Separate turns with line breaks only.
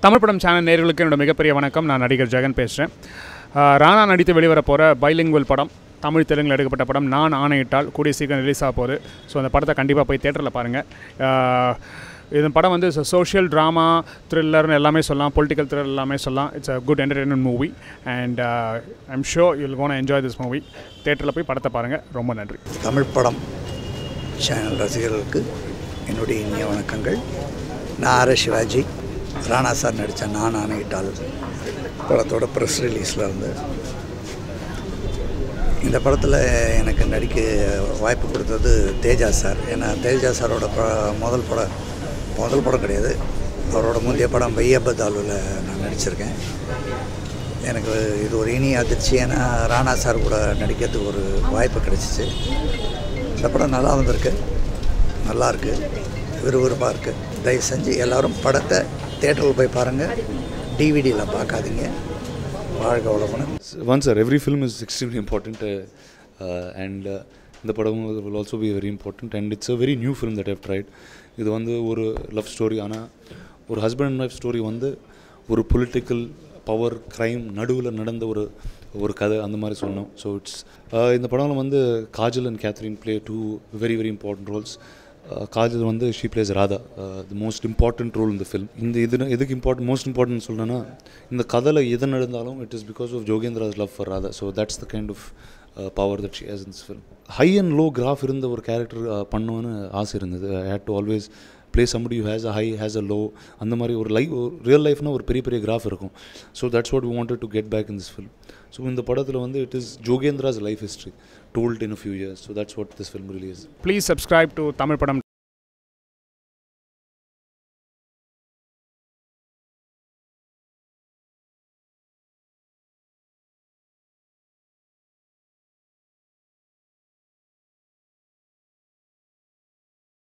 தமிழ் படம் சேனல் நேர்களுக்கு என்னோட மிகப்பெரிய வணக்கம் நான் நடிகர் ஜெகன் பேசுகிறேன் ராணா நடித்து வெளிவர போகிற பைலிங்குவல் படம் தமிழ் தெலுங்கில் எடுக்கப்பட்ட படம் நான் ஆணையிட்டால் கூடிய சீக்கிரம் ரிலீஸ் ஆக போகுது ஸோ அந்த படத்தை கண்டிப்பாக போய் தேட்டரில் பாருங்கள் இந்த படம் வந்து சோஷியல் ட்ராமா த்ரில்லர்னு எல்லாமே சொல்லலாம் பொலிட்டிக்கல் த்ரில்லர் எல்லாமே சொல்லலாம் it's a good entertainment movie and I'm sure you'll gonna enjoy this movie தேட்டரில் போய் படத்தை பாருங்கள் ரொம்ப நன்றி
தமிழ் படம் சேனல் ரசிகர்களுக்கு என்னுடைய இனிய வணக்கங்கள் நான் R S Sivaji Rana sir நடித்த நான் ஆணையிட்டால் படத்தோட ப்ரெஸ் ரிலீஸில் இருந்து இந்த படத்தில் எனக்கு நடிக்க வாய்ப்பு கொடுத்தது தேஜா சார் ஏன்னா தேஜா சாரோட ப முதல் படம் முதல் படம் கிடையாது அவரோட முந்தைய படம் பையப்பதாலுவில் நான் நடிச்சிருக்கேன் எனக்கு இது ஒரு இனிய அதிர்ச்சி ஏன்னா ராணா சார் கூட நடிக்கிறதுக்கு ஒரு வாய்ப்பு கிடைச்சிச்சு இந்த படம் நல்லா வந்திருக்கு நல்லா இருக்கு விறுவிறுப்பாக இருக்குது தயவு செஞ்சு எல்லோரும் படத்தை தேட்டரில் போய் பாருங்கள் டிவிடியில் பார்க்காதீங்க வாழ்க வளமுடன்
Once, sir, every film is extremely important, uh, uh, and uh, இந்த படம் will also be very important, and it's a very new film that I've tried. இது வந்து ஒரு லவ் ஸ்டோரி ஆனால் ஒரு ஹஸ்பண்ட் அண்ட் ஒய்ஃப் ஸ்டோரி வந்து ஒரு political power crime நடுவில் நடந்த ஒரு ஒரு கதை அந்த மாதிரி சொல்லணும் ஸோ இட்ஸ் இந்த படம்ல வந்து Kajal and Catherine play two very very important roles Kajal வந்து she plays Radha the most important role இந்த ஃபில்ம் இந்த இது எதுக்கு இம்பார்ட்டன்ட் மோஸ்ட் இம்பார்ட்டன்ட் சொல்லணும்னா இந்த கதையில் எது நடந்தாலும் it is because of Jogendra's love for Radha so that's the kind of power that she has in this film high and low graph இருந்த ஒரு கேரக்டர் பண்ணுவேன்னு ஆசை இருந்தது I hate to always play somebody has a high has a low அந்த மாதிரி ஒரு life real லைஃப்னா ஒரு பெரிய பெரிய கிராஃப் இருக்கும் so that's what we wanted to get back in this film so இந்த படத்தில் வந்து it is Jogendra's life history told in a few years so that's what this film release
please subscribe to Tamil படம்